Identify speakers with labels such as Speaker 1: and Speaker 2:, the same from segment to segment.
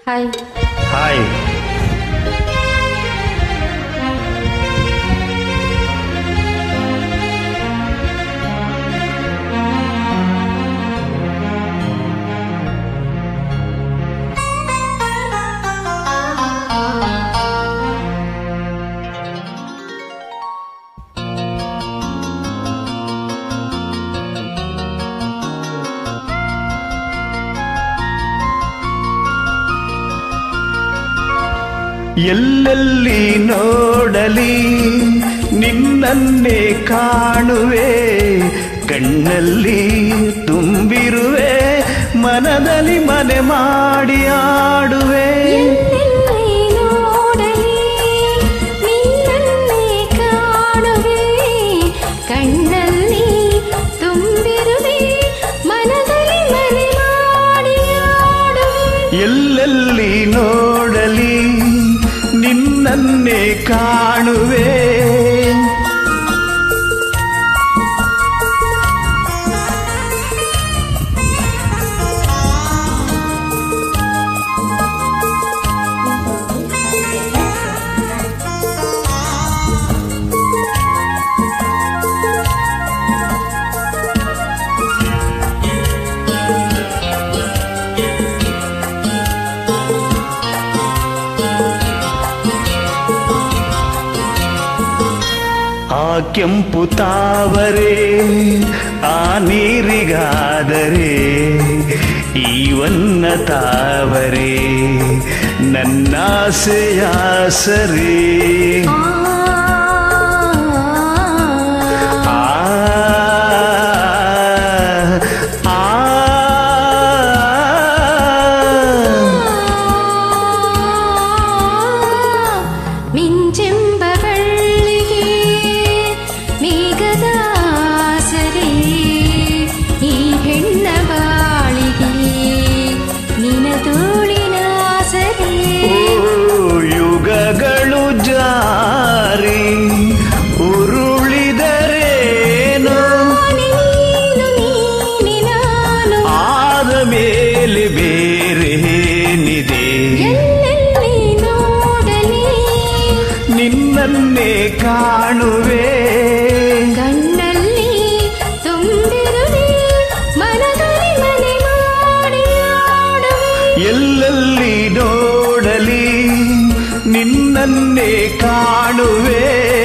Speaker 1: hi
Speaker 2: hi ಎಲ್ಲೆಲ್ಲಿ ನೋಡಲಿ ನಿನ್ನನ್ನೇ ಕಾಣುವೆ ಕಣ್ಣಲ್ಲಿ ತುಂಬಿರುವೆ ಮನದಲ್ಲಿ ಮನೆ ಮಾಡಿ ಆಡುವೆ
Speaker 1: ಎಲ್ಲೆಲ್ಲಿ ನೋಡಲಿ ನಿನ್ನನ್ನೇ ಕಾಣುವೆ ಕಣ್ಣಲ್ಲಿ ತುಂಬಿರುವೆ ಮನದಲ್ಲಿ ಮನೆ ಮಾಡಿ ಆಡುವೆ
Speaker 2: ಎಲ್ಲೆಲ್ಲಿ ನೋಡಲಿ ನಿನ್ನನ್ನೇ ಕಾಣುವೆ ಆ ಕೆಂಪು ತಾವರೆ ಆ ನೀರಿಗಾದರೆ ಈವನ್ನ ತಾವರೆ ನನ್ನಾಸೆಯ ಸರಿ
Speaker 1: ಆ
Speaker 2: ಆ ಆ
Speaker 1: ಮಿಂಚೆಂಬ ಬಳ್ಳಿಗೆ ಮೇಘದ ಸರಿ ಈ ಹೆಣ್ಣ ಬಾಳಿಗೆ ನಿನ ತೋಳಿನ ಸರಿ
Speaker 2: ಓ, ಯುಗಗಳು ಜಾರಿ ಉರುಳಿದರೇನು
Speaker 1: ನೀನು ನೀನೆ ನಾನು
Speaker 2: ಆದ ಮೇಲೆ ಬೇರೆ ಏನಿದೆ
Speaker 1: ಎಲ್ಲೆಲ್ಲಿ ನೋಡಲಿ
Speaker 2: ನಿನ್ನನ್ನೇ ಕಾಣುವೆ
Speaker 1: ಕಣ್ಣಲ್ಲಿ ತುಂಬಿರುವೆ ಮನದಲ್ಲಿ ಮನೆ ಮಾಡಿ ಆಡುವೆ
Speaker 2: ಎಲ್ಲೆಲ್ಲಿ ನೋಡಲಿ ನಿನ್ನನ್ನೇ ಕಾಣುವೆ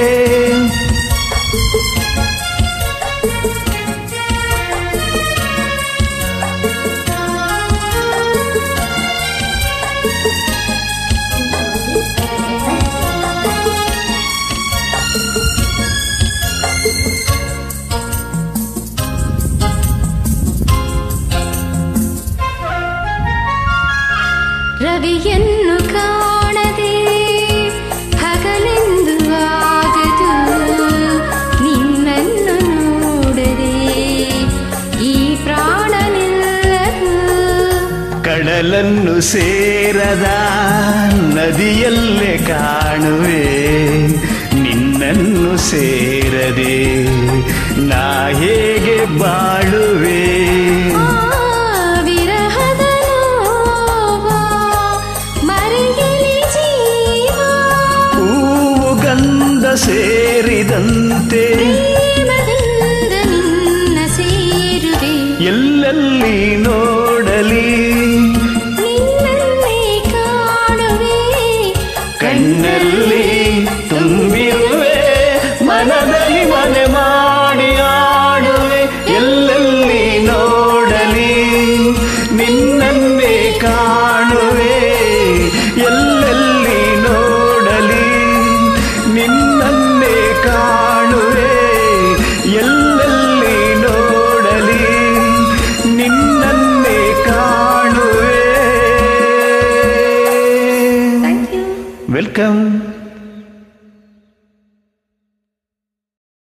Speaker 1: ರವಿಯನ್ನು ಕಾಣದೆ ಹಗಲೆಂದು ಆಗದು ನಿನ್ನನ್ನು ನೋಡದೆ ಈ ಪ್ರಾಣ ನಿಲ್ಲದು
Speaker 2: ಕಡಲನ್ನು ಸೇರದ ನದಿಯಲ್ಲೇ ಕಾಣುವೆ ನಿನ್ನನ್ನು ಸೇರದೆ ನಾ ಹೇಗೆ ಬಾಳುವೆ
Speaker 1: ಆ ವಿರಹದ ನೋವ ಮರೆಯಲಿ ಜೀವ
Speaker 2: ಹೂವು ಗಂಧ ಸೇರಿದಂತೆ
Speaker 1: ಪ್ರೇಮದಿಂದ ನಿನ್ನ ಸೇರುವೆ
Speaker 2: ಎಲ್ಲೆಲ್ಲಿ ನೋಡಲಿ
Speaker 1: ನಿನ್ನನ್ನೇ ಕಾಣುವೆ
Speaker 2: ಕಣ್ಣಲ್ಲಿ ತುಂಬಿರುವೆ ಮನದಲ್ಲಿ ಮನೆ ಮಾಡಿ ಆಡುವೆ ಎಲ್ಲೆಲ್ಲಿ ನೋಡಲಿ ನಿನ್ನನ್ನೇ ಕಾಣುವೆ ಎಲ್ಲೆಲ್ಲಿ ನೋಡಲಿ ನಿನ್ನನ್ನೇ ಕಾಣುವೆ ಎಲ್ಲೆಲ್ಲಿ ನೋಡಲಿ ನಿನ್ನನ್ನೇ ಕಾಣುವೆ
Speaker 1: ಥ್ಯಾಂಕ್ ಯು
Speaker 2: ವೆಲ್ಕಮ್